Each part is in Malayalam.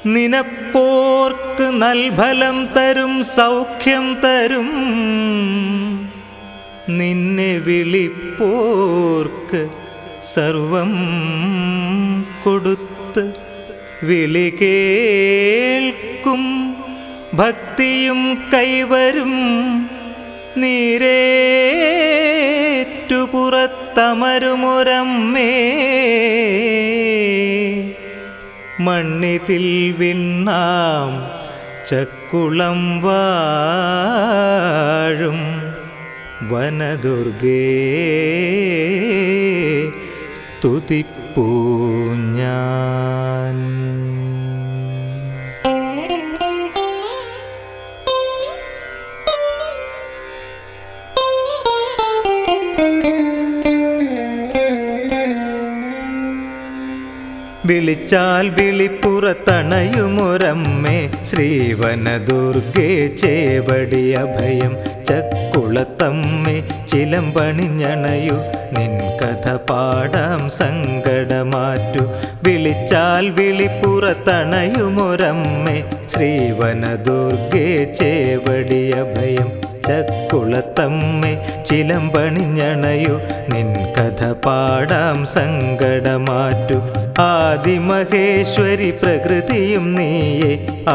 നിനപ്പോർക്ക് നൽഫലം തരും സൗഖ്യം തരും നിന്നെ വിളിപ്പോർക്ക് സർവം കൊടുത്ത് വിളി കേൾക്കും ഭക്തിയും കൈവരും നീരേറ്റുപുറത്തമരുമൊരമ്മേ മണ്ണിതിൽ വിണ്ണാം ചക്കുളം വാഴും വനദുർഗേ സ്തുതിപ്പൂ ഞാൻ വിളിച്ചാൽ വിളിപ്പുറത്തണയുമൊരമ്മേ ശ്രീവനദുർഗേ ചേവടി അഭയം ചക്കുളത്തമ്മേ ചിലമ്പണിഞ്ഞണയു നിൻ കഥ പാടാം സങ്കടമാറ്റു വിളിച്ചാൽ വിളിപ്പുറത്തണയുമൊരമ്മേ ശ്രീവനദുർഗേ ചേവടി അഭയം ചക്കുളത്തമ്മേ ചിലമ്പണിഞ്ഞണയു നിൻ കഥ പാടാം സങ്കടമാറ്റു ആദിമഹേശ്വരി പ്രകൃതിയും നീയെ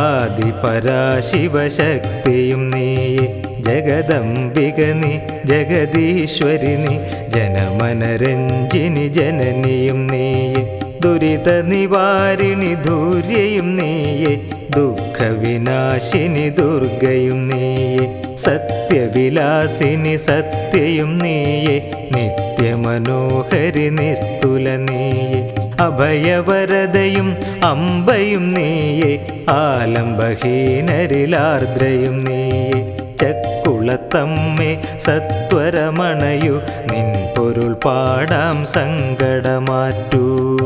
ആദിപരാശിവശക്തിയും നീയെ ജഗദംബിക നീ ജഗദീശ്വരി നീ ജനമനരഞ്ജിനി ജനനിയും നീയെ ദുരിത നിവാരിണി ധൂര്യയും നീയെ ദുഃഖവിനാശിനി ദുർഗയും നീയെ സത്യവിലാസിനി സത്യയും നീയെ നിത്യമനോഹരി നിസ്തുല നീയെ അഭയവരതയും അമ്പയും നീയെ ആലംബഹീനരിലാർദ്രയും നീയെ ചക്കുളത്തമ്മേ സത്വരമണയു നിൻ പൊരുൾ പാടാം സങ്കടമാറ്റൂ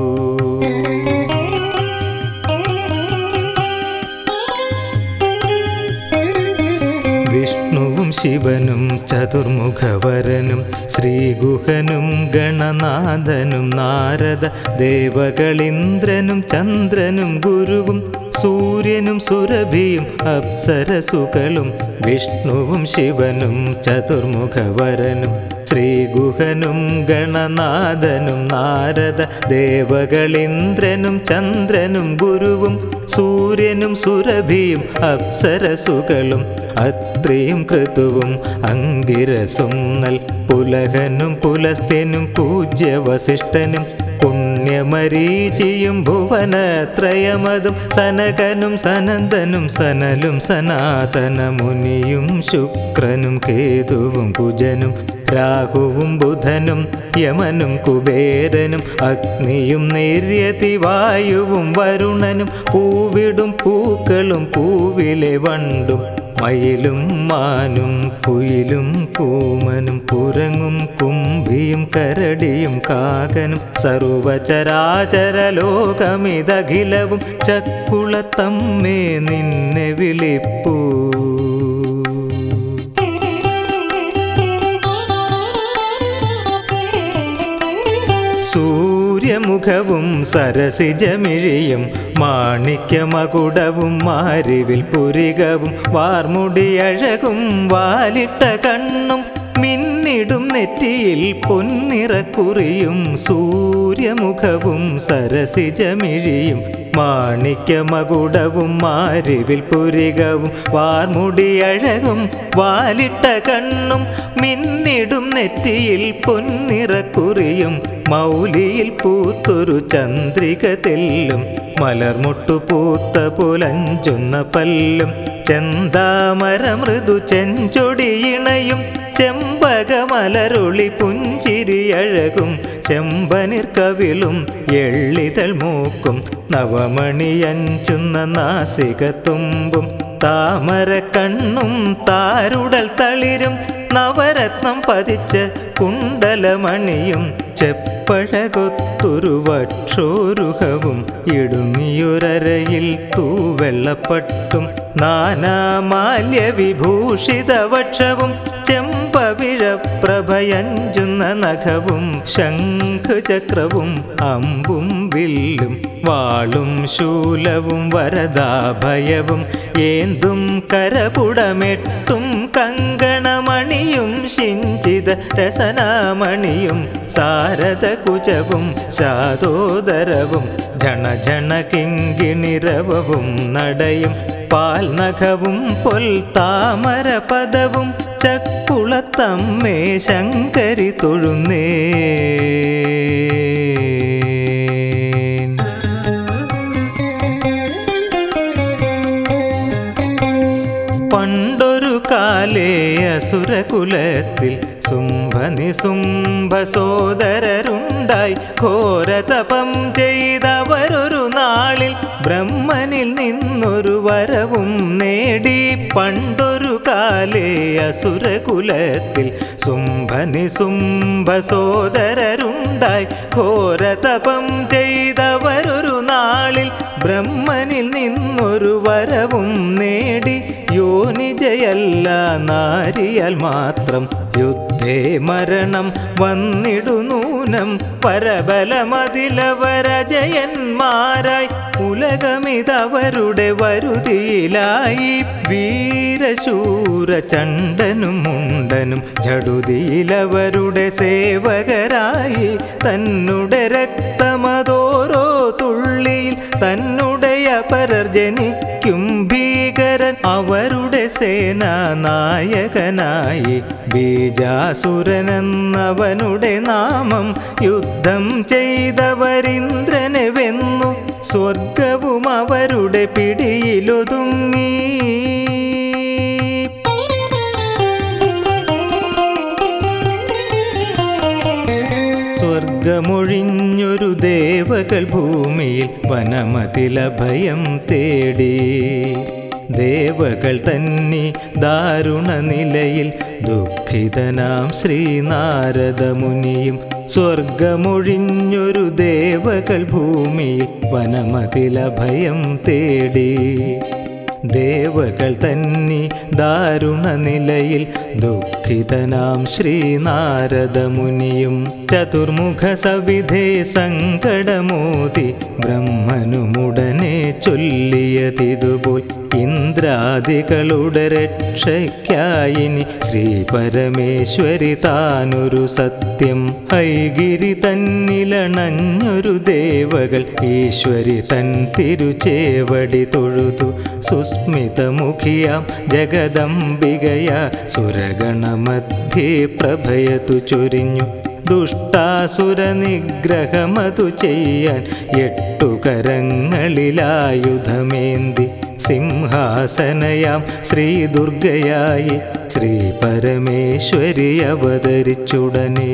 വിഷ്ണുവും ശിവനും ചതുർമുഖവരനും ശ്രീഗുഹനും ഗണനാഥനും നാരദ ദേവകളിന്ദ്രനും ചന്ദ്രനും ഗുരുവും സൂര്യനും സുരഭിയും അപ്സരസുകളും വിഷ്ണുവും ശിവനും ചതുർമുഖവരനും ശ്രീഗുഹനും ഗണനാഥനും നാരദ ദേവകളിന്ദ്രനും ചന്ദ്രനും ഗുരുവും സൂര്യനും സുരഭിയും അപ്സരസുകളും അത്രയും കൃതുവും അങ്കിരസും നൽ പുലഹനും പുലസ്ത്യനും പൂജ്യ വസിഷ്ഠനും പുണ്യമരീചിയും ഭുവനത്രയമതും സനകനും സനന്ദനും സനലും സനാതന മുനിയും ശുക്രനും കേതുവും കുജനും രാഹുവും ബുധനും യമനും കുബേരനും അഗ്നിയും നേര്യതി വായുവും വരുണനും പൂവിടും പൂക്കളും പൂവിലെ വണ്ടും മയിലും മാനും കുയിലും കൂമനും കുരങ്ങും കുമ്പിയും കരടിയും കാകനും സർവചരാചര ലോകമിതഖിലവും ചക്കുളത്തമ്മേ നിന്നെ വിളിപ്പൂ സൂര്യമുഖവും സരസിജമിഴിയും മാണിക്യമകുടവും മാരിവിൽ പുരികവും വാർമുടിയഴകും വാലിട്ട കണ്ണും മിന്നിടും നെറ്റിയിൽ പൊന്നിറക്കുറിയും സൂര്യമുഖവും സരസിജമിഴിയും മാണിക്യമകുടവും മാരിവിൽ പുരികവും വാർമുടിയഴകും വാലിട്ട കണ്ണും മിന്നിടും നെറ്റിയിൽ പൊന്നിറക്കുറിയും മൗലിയിൽ പൂത്തൊരു ചന്ദ്രിക തെല്ലും മലർമുട്ടു പൂത്ത പുലഞ്ചുന്ന പല്ലും ചെന്താമര മൃദു ചെഞ്ചൊടിയിണയും ചെമ്പകമലരൊളി പുഞ്ചിരിയഴകും ചെമ്പനിർ കവിളും എള്ളിതൾ മൂക്കും നവമണിയഞ്ചുന്ന നാസിക തുമ്പും താമര കണ്ണും താരുടൽ തളിരും നവരത്നം പതിച്ച് കുണ്ടലമണിയും ചെപ്പഴകൊത്തൊരു വക്ഷോരുഹവും ഇടുങ്ങിയൊരരയിൽ തൂവെള്ളപ്പട്ടും നാനാമാല്യ വിഭൂഷിത വക്ഷവും ചെമ്പ പവിഴപ്രഭയഞ്ചുന്ന നഖവും ശംഖചക്രവും അമ്പും വില്ലും വാളും ശൂലവും വരദാഭയവും ഏന്തും കരപുടമെട്ടും കങ്കണമണിയും ശിഞ്ചിത രസനാമണിയും സാരദകുജവും ശാതോദരവും ജണജണ കിങ്കിണിരവവും നടയും പാൽനഖവും പൊൽ താമര പദവും ചക്കുളത്തമ്മേ ശങ്കരി തൊഴുന്നേ പണ്ടൊരു കാലേ അസുരകുലത്തിൽ സുംഭനിസുംഭ സോദരരുണ്ടായി ഘോരതപം ചെയ്തവരൊരു നാളിൽ ബ്രഹ്മനിൽ നിന്നൊരു വരവും നേടി പണ്ടൊരു കാലേ അസുരകുലത്തിൽ സുംഭനിസുംഭ സോദരരുണ്ടായി ഘോരതപം ചെയ്തവരൊരു നാളിൽ ബ്രഹ്മനിൽ നിന്നൊരു വരവും നേടി യോനിജയല്ല നാരിയാൽ മാത്രം യുദ്ധേ മരണം വന്നിടു നൂനം പരബലമതിലവരജയന്മാരായി ഉലകമിതവരുടെ വരുതിയിലായി വീരശൂര ചണ്ടനും മുണ്ടനും ജടുതിയിലവരുടെ സേവകരായി തന്നെ രക്തമതോരോ തുള്ളിയിൽ തന്നുടയ പരർ ജനിക്കും ഭീകരൻ അവരുടെ സേനാനായകനായി ബീജാസുരനെന്നവനുടെ നാമം യുദ്ധം ചെയ്തവരിന്ദ്രനെ വെന്നു സ്വർഗവും അവരുടെ പിടിയിലൊതുങ്ങി സ്വർഗമൊഴിഞ്ഞൊരു ദേവകൾ ഭൂമിയിൽ വനമതിലഭയം തേടി ദേവകൾ തന്നെ ദാരുണ നിലയിൽ ദുഃഖിതനാം ശ്രീനാരദമുനിയും സ്വർഗമൊഴിഞ്ഞൊരു ദേവകൾ ഭൂമിയിൽ വനമതിലഭയം തേടി ദേവകൾ തന്നെ ദാരുണ നിലയിൽ ദുഃഖിതനാം ശ്രീനാരദമുനിയും ചതുർമുഖ സവിധേ സങ്കടമോതി ബ്രഹ്മനുമുടനെ ചൊല്ലിയതിതുപോൽ ഇന്ദ്രാദികളുടെ രക്ഷയ്ക്കായിനി ശ്രീ പരമേശ്വരി താനൊരു സത്യം ഐഗിരി തന്നിലണഞ്ഞൊരു ദേവകൾ ഈശ്വരി തൻ തിരുചേവടി തൊഴുതു സുസ്മിതമുഖിയാം ജഗദംബികയ സുരഗണമധ്യേ പ്രഭയതു ചൊരിഞ്ഞു ദുഷ്ടാസുര നിഗ്രഹമതു ചെയ്യാൻ എട്ടു കരങ്ങളിലായുധമേന്തി സിംഹാസനയാം ശ്രീ ദുർഗയായി ശ്രീ പരമേശ്വരി അവതരിച്ചുടനേ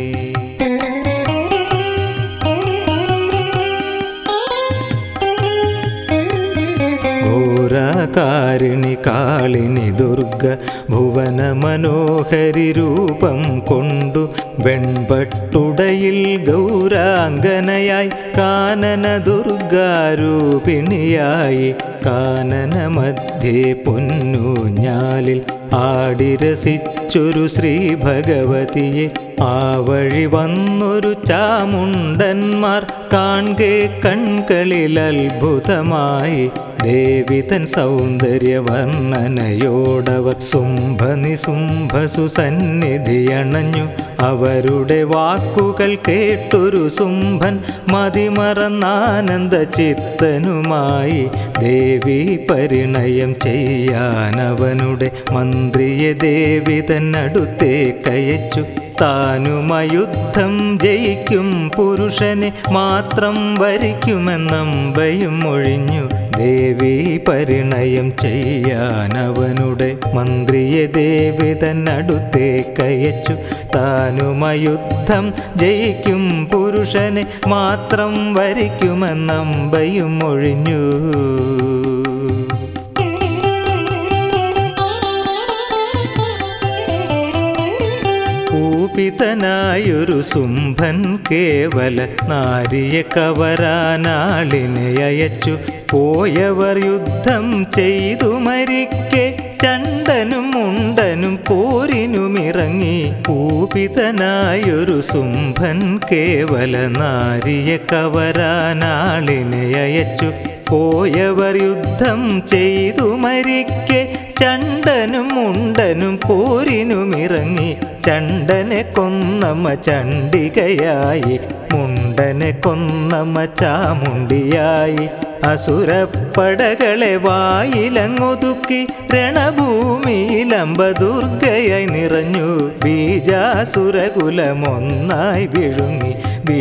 ഘോരാകാരിണി കാളിനി ദുർഗ ഭുവന മനോഹരി രൂപം കൊണ്ടു വെൺപട്ടുടയിൽ ഗൗരാംഗനയായി കാനന ദുർഗാരൂപിണിയായി കാനന മധ്യേ പൊന്നൂഞ്ഞാലിൽ ആടിരസിച്ചൊരു ശ്രീ ഭഗവതിയെ ആ വഴി വന്നൊരു ചാമുണ്ടന്മാർ കാൺകെ കൺകളിൽ അത്ഭുതമായി ദേവി തൻ സൗന്ദര്യ വർണ്ണനയോടവർ സുംഭനിസുംഭസു സന്നിധിയണഞ്ഞു അവരുടെ വാക്കുകൾ കേട്ടൊരു സുംഭൻ മതിമറന്നാനന്ദ ചിത്തനുമായി ദേവി പരിണയം ചെയ്യാൻ അവനുടെ മന്ത്രിയെ ദേവി തന്നടുത്തേ കയച്ചു താനുമയുദ്ധം ജയിക്കും പുരുഷനെ മാത്രം വരിക്കുമെന്നമ്പയും ഒഴിഞ്ഞു ദേവി പരിണയം ചെയ്യാൻ അവനുടെ മന്ത്രിയെ ദേവി തന്നടുത്തേ കയച്ചു താനുമയുദ്ധം ജയിക്കും പുരുഷനെ മാത്രം വരിക്കുമെന്നമ്പയും ഒഴിഞ്ഞു കൂപിതനായൊരു സുംഭൻ കേവല നാരിയെ കവരാനാളിനെ അയച്ചു പോയവർ യുദ്ധം ചെയ്തു മരിക്കെ ചണ്ടനും മുണ്ടനും പോരിനുമിറങ്ങി ഊപിതനായൊരു സുംഭൻ കേവല നാരിയെ കവരാനാളിനെ അയച്ചു പോയവർ യുദ്ധം ചെയ്തു മരിക്കെ ചണ്ടനും മുണ്ടനും പോരിനുമിറങ്ങി ചണ്ടനെ കൊന്നമ്മ ചണ്ഡികയായി മുണ്ടനെ കൊന്നമ്മ ചാമുണ്ടിയായി അസുരപ്പടകളെ വായിലങ്ങൊതുക്കി രണഭൂമിയിലമ്പദുർഗയായി നിറഞ്ഞു ബീജാസുരകുലമൊന്നായി വിഴുങ്ങി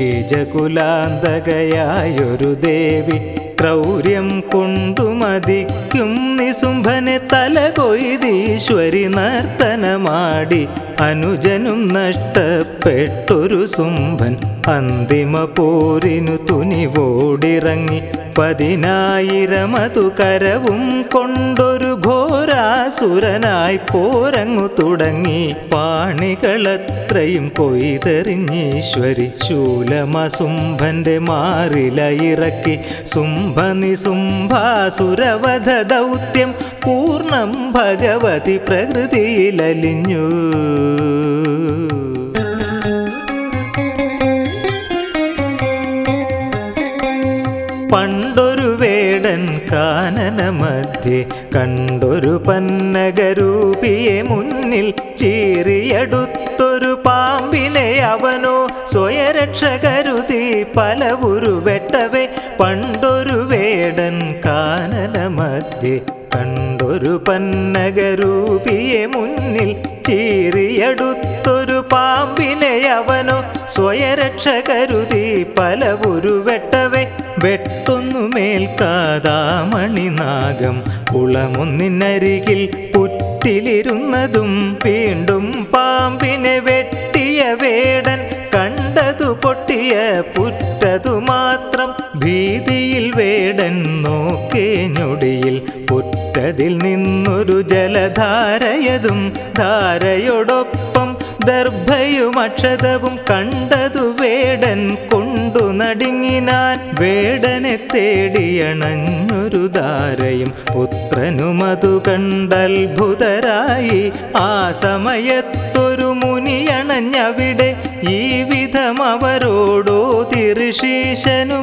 ബീജകുലാന്തകയായൊരു ദേവി ക്രൗര്യം കൊണ്ടു മതിക്കും നിസുംഭനെ തലകൊയ്തീശ്വരി നർത്തനമാടി അനുജനും നഷ്ടപ്പെട്ടൊരു സുംഭൻ അന്തിമ പോരിനു തുനിവോടിറങ്ങി പതിനായിരമതു കരവും കൊണ്ടൊരു ഘോരാസുരനായി പോരങ്ങു തുടങ്ങി പാണികളത്രയും കൊയ്തെറിഞ്ഞീശ്വരി ശൂലമസുംഭന്റെ മാറിലയിറക്കി സുംഭനിസുംഭാസുരവധ ദൗത്യം പൂർണ്ണം ഭഗവതി പ്രകൃതിയിലലിഞ്ഞു പണ്ടൊരു വേടൻ കാനന മധ്യേ കണ്ടൊരു പന്നകരൂപിയെ മുന്നിൽ ചീറിയടുത്തൊരു പാമ്പിനെ അവനോ സ്വയരക്ഷ കരുതി പല ഉരുവെട്ടവേ പണ്ടൊരു വേടൻ കാനന മധ്യേ കണ്ടൊരു പന്നകരൂപിയെ മുന്നിൽ ചീറിയടുത്തൊരു പാമ്പിനെ അവനോ സ്വയരക്ഷ കരുതി പല ഉരുവെട്ടവേ വെട്ടൊന്നു മേൽക്കാതാമണിനാഗം കുളമൊന്നിനരികിൽ പുറ്റിലിരുന്നതും വീണ്ടും പാമ്പിനെ വെട്ടിയ വേടൻ കണ്ടതു പൊട്ടിയ പുറ്റതു മാത്രം ഭീതിയിൽ വേടൻ നോക്കേ ഞൊടിയിൽ പുറ്റതിൽ നിന്നൊരു ജലധാരയതും ധാരയോടൊപ്പം ദർഭയും അക്ഷതവും കണ്ടതു വേടൻ കൊണ്ടു നടുങ്ങിനാൻ വേടനെ തേടിയണഞ്ഞൊരു ധാരയും പുത്രനുമതു കണ്ടത്ഭുതരായി ആ സമയത്തൊരു മുനിയണഞ്ഞവിടെ ഈ വിധം അവരോടോ തിരുശീശനും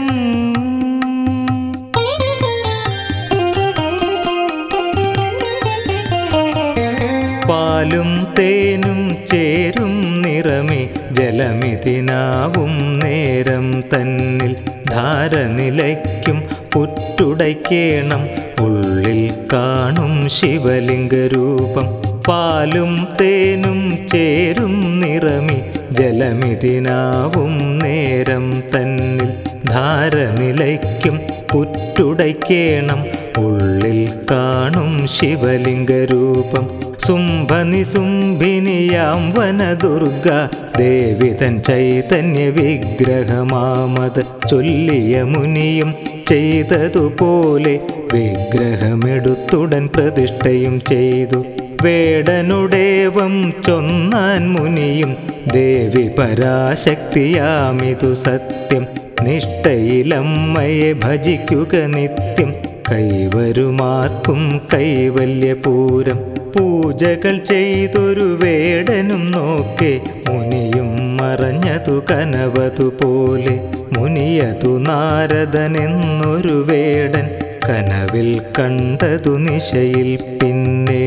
പാലും തേനും ചേരും നിറമേ ജലമിതിനാവും നേരം തന്നിൽ ധാര നിലയ്ക്കും പുറ്റുടയ്ക്കേണം ഉള്ളിൽ കാണും ശിവലിംഗരൂപം പാലും തേനും ചേരും നിറമി ജലമിതിനാവും നേരം തന്നിൽ ധാര നിലയ്ക്കും പുറ്റുടയ്ക്കേണം ഉള്ളിൽ കാണും ശിവലിംഗരൂപം സുംഭനിസുംഭിനിയാം വനദുർഗ ദേവിതൻ ചൈതന്യ വിഗ്രഹമാമത് ചൊല്ലിയ മുനിയും ചെയ്തതുപോലെ വിഗ്രഹമെടുത്തുടൻ പ്രതിഷ്ഠയും ചെയ്തു വേടനുടേവം ചൊന്നാൻ മുനിയും ദേവി പരാശക്തിയാമിതു സത്യം നിഷ്ഠയിലമ്മയെ ഭജിക്കുക നിത്യം കൈവരുമാർക്കും കൈവല്യപൂരം പൂജകൾ ചെയ്തൊരു വേടനും നോക്കെ മുനിയും മറഞ്ഞതു കനവതുപോലെ മുനിയതു നാരദനെന്നൊരു വേടൻ കനവിൽ കണ്ടതു നിശയിൽ പിന്നെ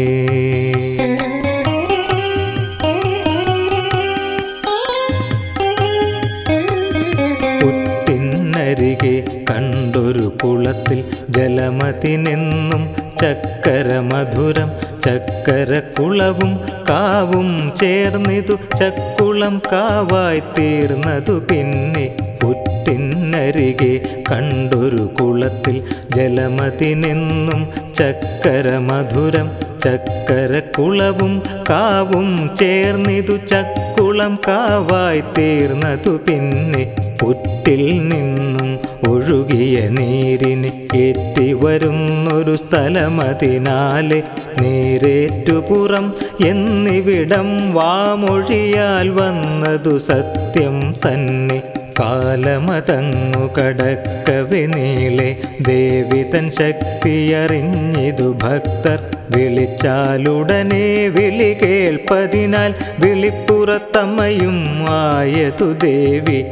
പുറ്റിനരികെ കണ്ടൊരു കുളത്തിൽ ജലമതിനെന്നും ചക്കര മധുരം ചക്കര കുളവും കാവും ചേർന്നിതു ചക്കുളം കാവായി തീർന്നതു പിന്നെ പുറ്റിനരികെ കണ്ടൊരു കുളത്തിൽ ജലമതിനെന്നും ചക്കര മധുരം ചക്കര കുളവും കാവും ചേർന്നിതു ചക്കുളം കാവായി തീർന്നതു പിന്നെ പുറ്റിൽ നിന്നും ഒഴുകിയ നീരിന് ഏറ്റി വരുന്നൊരു സ്ഥലമതിനാലെ നീരേറ്റുപുറം എന്നിവിടം വാമൊഴിയാൽ വന്നതു സത്യം തന്നെ കാലമതങ്ങു കടക്കവെ നീളെ ദേവി തൻ ശക്തിയറിഞ്ഞിതു ഭക്തർ വിളിച്ചാലുടനെ വിളി കേൾപ്പതിനാൽ വിളിപ്പുറത്തമ്മയും ആയതു ദേവി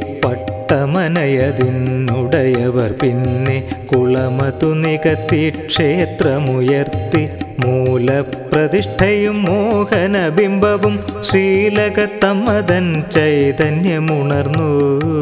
പട്ടമനയതിനുടയവർ പിന്നെ കുളമതു നികത്തി ക്ഷേത്രമുയർത്തി മൂലപ്രതിഷ്ഠയും മോഹനബിംബവും ശ്രീലകത്തമ്മതൻ ചൈതന്യമുണർന്നു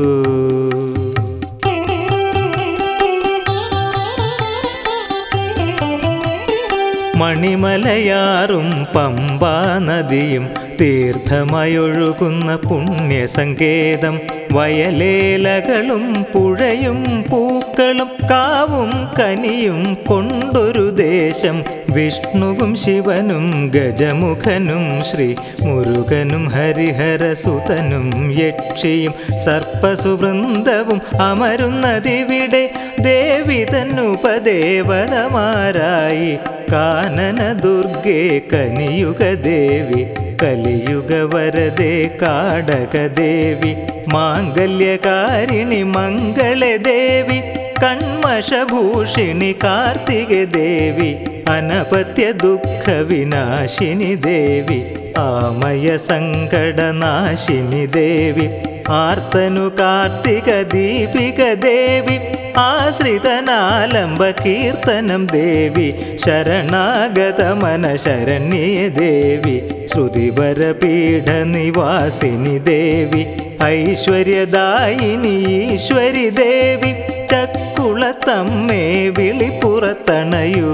മണിമലയാറും പമ്പാ നദിയും തീർത്ഥമയൊഴുകുന്ന പുണ്യസങ്കേതം വയലേലകളും പുഴയും പൂക്കളും കാവും കനിയും കൊണ്ടൊരു ദേശം വിഷ്ണുവും ശിവനും ഗജമുഖനും ശ്രീ മുരുകനും ഹരിഹരസുതനും യക്ഷിയും സർപ്പസുവൃന്ദവും അമരുന്നതിവിടെ ദേവി തന്നുപദേവതമാരായി കാനന ദുർഗേ കനിയുഗ ദേവി കലിയുഗ വരദേ കാടക ദേവി മാംഗല്യകാരിണി മംഗള ദേവി കൺമഷഭൂഷിണി കാർത്തിക ദേവി അനപത്യ ദുഃഖ വിനാശിനി ദേവി ആമയ സങ്കടനാശിനി ദേവി ആർത്തനു കാർത്തിക ദീപിക ദേവി ആശ്രിതനാലംബ കീർത്തനം ദേവി ശരണാഗത മന ശരണ്യേ ദേവി ശ്രുതിവരപീഠ നിവാസിനി ദേവി ഐശ്വര്യദായിനി ഈശ്വരി ദേവി ചക്കുളത്തമ്മേ വിളിപ്പുറത്തണയൂ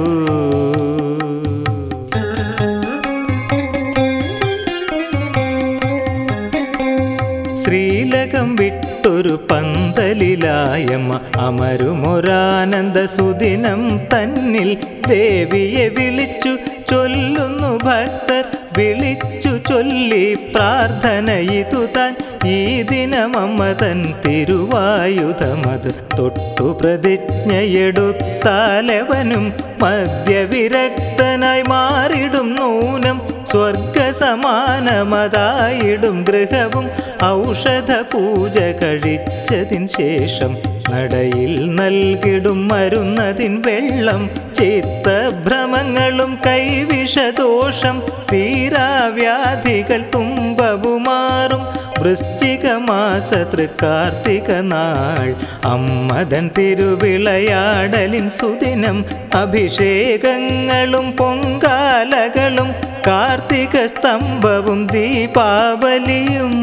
ശ്രീലകം വിട്ടൊരു പന്തലിലായമ്മ അമരുമൊരാനന്ദ സുദിനം തന്നിൽ ദേവിയെ വിളിച്ചു ചൊല്ലുന്നു ഭക്തർ വിളിച്ചു ചൊല്ലി പ്രാർത്ഥന ഇതു താൻ ഈ ദിനമമ്മ തൻ തിരുവായുധമത് തൊട്ടു പ്രതിജ്ഞയെടുത്താലവനും മദ്യവിരക്തനായി മാറിടും നൂനം സ്വർഗസമാനമതായിടും ഗൃഹവും ഔഷധ പൂജ കഴിച്ചതിൻ ശേഷം നടയിൽ നൽകിടും മരുന്നതിൻ വെള്ളം ചിത്തഭ്രമങ്ങളും കൈവിഷദോഷം തീരാവ്യാധികൾ തുമ്പവുമാറും വൃശ്ചിക മാസ തൃക്കാർത്തിക നാൾ അമ്മതൻ തിരുവിളയാടലിൻ സുദിനം അഭിഷേകങ്ങളും പൊങ്കാലകളും കാർത്തിക സ്തംഭവും ദീപാവലിയും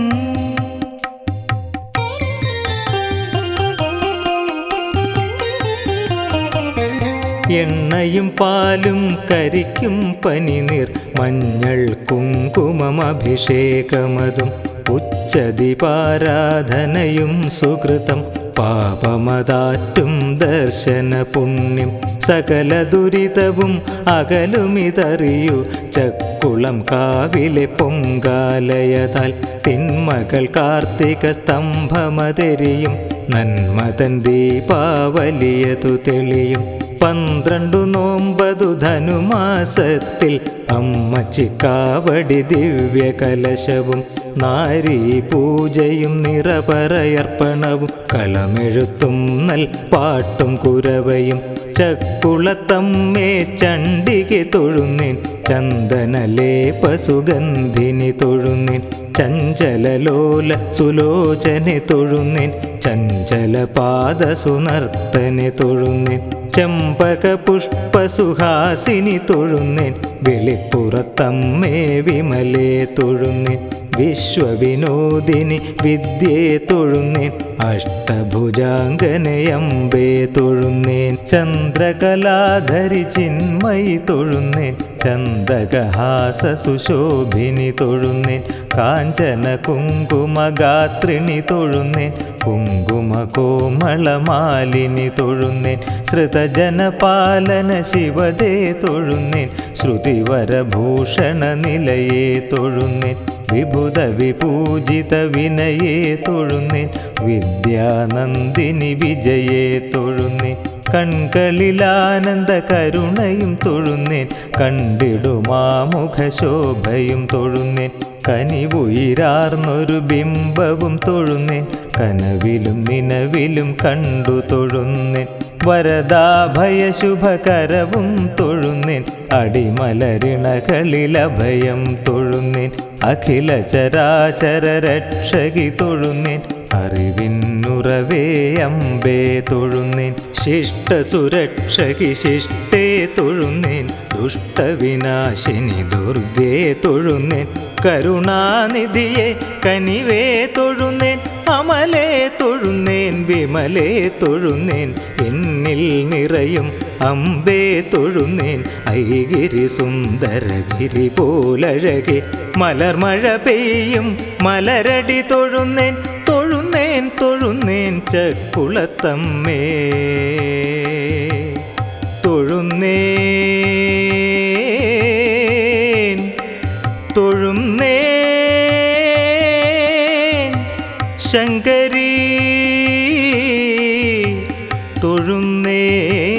എണ്ണയും പാലും കരിക്കും പനിനീർ മഞ്ഞൾ കുങ്കുമം അഭിഷേകമതും ഉച്ചതിപാരാധനയും സുഹൃതം പാപമതാറ്റും ദർശന പുണ്യം സകല ദുരിതവും അകലുമിതറിയൂ ചക്കുളം കാവിലെ പൊങ്കാലയതാൽ തിന്മകൾ കാർത്തിക സ്തംഭമതെരിയും നന്മതൻ ദീപാവലിയതു തെളിയും പന്ത്രണ്ടു നോമ്പതു ധനുമാസത്തിൽ അമ്മച്ചിക്കാവടി ദിവ്യ കലശവും നാരീ പൂജയും നിറപറയർപ്പണവും കളമെഴുത്തും നൽ പാട്ടും കുരവയും ചക്കുളത്തമ്മേ ചണ്ടിക തൊഴുന്നേൻ ചന്ദനലേപ സുഗന്ധിനി തൊഴുന്നേൻ ചഞ്ചലലോല സുലോചനെ തൊഴുന്നേൻ ചഞ്ചല പാദ സുനർത്തനെ തൊഴുന്നേൻ ചമ്പക പുഷ്പസുഹാസിനി തൊഴുന്നേൻ വെളിപ്പുറത്തമ്മേ വിമലേ തൊഴുന്നേൻ വിശ്വവിനോദിനി വിദ്യേ തൊഴുന്നേൻ അഷ്ടഭുജാംഗനയമ്പേ തൊഴുന്നേൻ ചന്ദ്രകലാധരി ചിന്മയി തൊഴുന്നേൻ ചന്ദകഹാസ സുശോഭിനി തൊഴുന്നേൻ കാഞ്ചന കുങ്കുമഗാത്രിണി തൊഴുന്നേൻ കുങ്കുമ കോമളമാലിനി തൊഴുന്നേൻ ശ്രുതജനപാലന ശിവദേ തൊഴുന്നേൻ ശ്രുതിവരഭൂഷണ നിലയേ തൊഴുന്നേൻ വിഭുത വിപൂജിത വിനയേ തൊഴുന്നേൻ വിദ്യാനന്ദിനി വിജയേ തൊഴുന്നേൻ കൺകളിലാനന്ദ കരുണയും തൊഴുന്നേൻ കണ്ടിടുമാമുഖശോഭയും തൊഴുന്നേൻ കനിവുയിരാർന്നൊരു ബിംബവും തൊഴുന്നേൻ കനവിലും നിലവിലും കണ്ടു തൊഴുന്നേൻ വരദാഭയ ശുഭകരവും തൊഴുന്നേൻ അടിമലരിണകളിലഭയം തൊഴുന്നേൻ അഖില ചരാചര രക്ഷകി തൊഴുന്നേൻ അറിവിന്നുറവേ അമ്പേ തൊഴുന്നേൻ ശിഷ്ട സുരക്ഷകി ശിഷ്ടേ തൊഴുന്നേൻ ദുഷ്ടവിനാശിനി ദുർഗേ തൊഴുന്നേൻ കരുണാനിധിയെ കനിവേ തൊഴുന്നേൻ അമലേ തൊഴുന്നേൻ വിമലേ തൊഴുന്നേൻ എന്നിൽ നിറയും അമ്പേ തൊഴുന്നേൻ ഐഗിരി സുന്ദരഗിരി പോലഴകെ മലർമഴ പെയ്യും മലരടി തൊഴുന്നേൻ തൊഴുന്നേൻ തൊഴുന്നേൻ ചക്കുളത്തമ്മേ തൊഴുന്നേൻ തൊഴുന്നേൻ ശങ്കരീ തൊഴുന്നേ